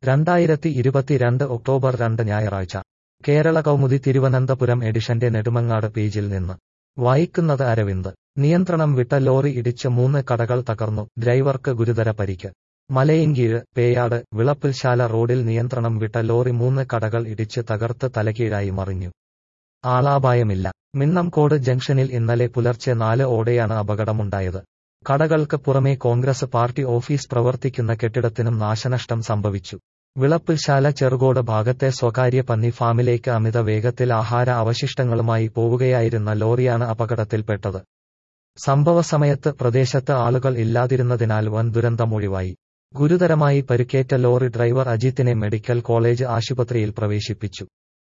രണ്ടായിരത്തി ഇരുപത്തിരണ്ട് ഒക്ടോബർ രണ്ട് ഞായറാഴ്ച കേരള കൗമുദി തിരുവനന്തപുരം എഡിഷന്റെ നെടുമങ്ങാട് പേജിൽ നിന്ന് വായിക്കുന്നത് അരവിന്ദ് നിയന്ത്രണം വിട്ട ലോറി ഇടിച്ച് മൂന്ന് കടകൾ തകർന്നു ഡ്രൈവർക്ക് ഗുരുതര പരിക്ക് മലയൻകീഴ് പേയാട് വിളപ്പിൽശാല റോഡിൽ നിയന്ത്രണം വിട്ട ലോറി മൂന്ന് കടകൾ ഇടിച്ച് തകർത്ത് തലകീഴായി മറിഞ്ഞു ആളാപായമില്ല മിന്നംകോട് ജംഗ്ഷനിൽ ഇന്നലെ പുലർച്ചെ നാല് ഓടെയാണ് അപകടമുണ്ടായത് കടകൾക്ക് പുറമെ കോൺഗ്രസ് പാർട്ടി ഓഫീസ് പ്രവർത്തിക്കുന്ന കെട്ടിടത്തിനും നാശനഷ്ടം സംഭവിച്ചു വിളപ്പിൽശാല ചെറുകോട് ഭാഗത്തെ സ്വകാര്യ പന്നി ഫാമിലേക്ക് അമിത വേഗത്തിൽ ആഹാര അവശിഷ്ടങ്ങളുമായി പോവുകയായിരുന്ന ലോറിയാണ് അപകടത്തിൽപ്പെട്ടത് സംഭവസമയത്ത് പ്രദേശത്ത് ആളുകൾ ഇല്ലാതിരുന്നതിനാൽ വൻ ദുരന്തമൊഴിവായി ഗുരുതരമായി പരിക്കേറ്റ ലോറി ഡ്രൈവർ അജിത്തിനെ മെഡിക്കൽ കോളേജ് ആശുപത്രിയിൽ പ്രവേശിപ്പിച്ചു